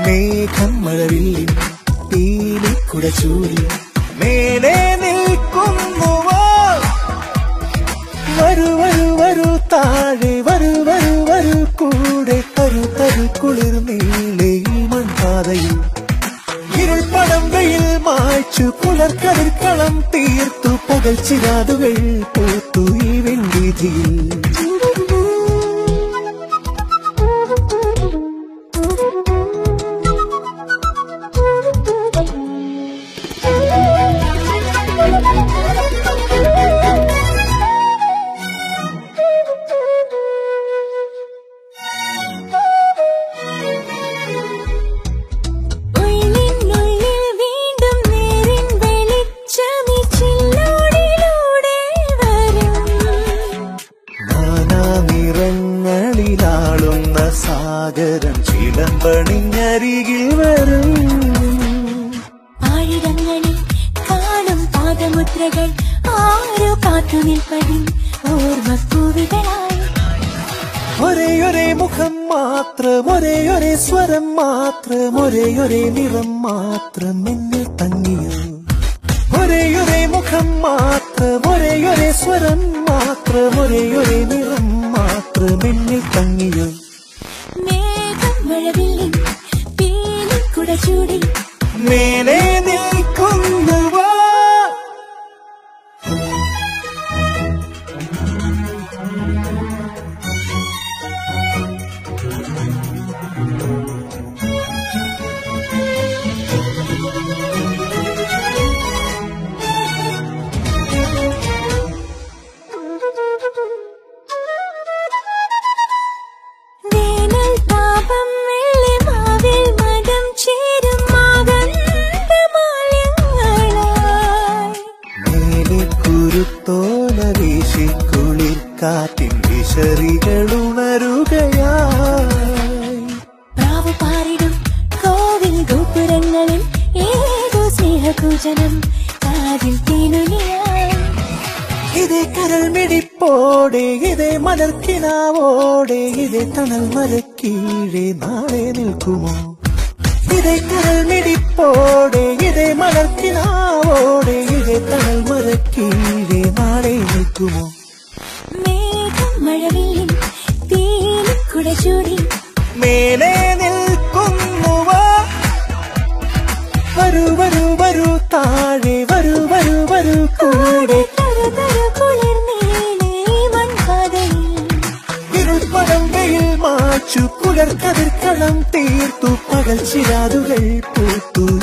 മേഘം മഴവില്ലിൻ പീലിക്കുട ചൂടി മേലെ നിൽക്കുന്നുവോ വരൂ വരൂ വരൂ താഴെ വരൂ വരൂ വരൂ കൂടെ തരു തരു കുളിർ നീളെ ഈ മൺപാതയിൽ ഇരുൾ പടം വെയിൽ മായ്ച്ചു പുലർക്കതിർക്കളം തീർത്തു പകൽ ചിരാതുകൾ പൂത്തു ഈ വെൺവീതിയിൽ ഉള്ളിനുള്ളിൽ വീണ്ടും നേരിൻ വെളിച്ചമി ചില്ലോടിലൂടെ വരും നാനാ നിറങ്ങളിലാളുന്ന സാഗരം ചിലമ്പണിഞ്ഞരികിൽ വരും ആയിരങ്ങളിൽ കാണും പാദമുദ്രകൾ ആരോ കാത്തു നിൽപ്പതിൽ ഓർമ്മക്കൂവികളായി ഒരേ ഒരേ മുഖം മാത്രം ഒരേ ഒരേ സ്വരം മാത്രം ഒരേ ഒരേ നിറം മാത്രം എന്നിൽ തങ്ങിയോ ഒരേ ഒരേ മുഖം മാത്രം ഒരേ ഒരേ സ്വരം മാത്രം ഒരേ ഒരേ നിറം മാത്രം എന്നിൽ തങ്ങിയോ മേഘം മഴവില്ലിൻ പീലിക്കുട ചൂടി മേലെ നിൽക്കുന്നുവോ വേനൽ താപം വെള്ളി മാവിൽ മനം ചേരും മാതന്തമാല്യങ്ങളായി മേലെ കുരുത്തോല വീശി കുളിർ കാറ്റിൻ വിശറികൾ ഉണരുകയായി പ്രാവ് പാറിടും കോവിൽ ഗോപുരങ്ങളിൽ ഏതോ സ്നേഹകൂജനം കാതിൽ തേനുലിയായി ഇതേ കരൾ മിടിപ്പോടെ ഇതേ മലർക്കിനാവോടെ ഇതേ തണൽ മരക്കീഴെ നാളെ നിൽക്കുമോ ഇതേ കരൾ മിടിപ്പോടെ ഇതേ മലർക്കിനാവോടെ ഇതേ തണൽ മരക്കീഴെ നാളെ നിൽക്കുമോ മേഘം മഴവില്ലിൻ പീലിക്കുട ചൂടി മേലെ നിൽക്കുന്നുവോ വരൂ വരൂ വരൂ താഴെ വരൂ വരൂ വരൂ കൂടെ തരു തരു കുളിർ നീളേ മൺപാതയിൽ ഇരുൾ പടം വെയിൽ മാച്ചു പുലർ കതിർക്കളം തീർത്തു പകൽ ചിരാതുകൾ പൂത്തു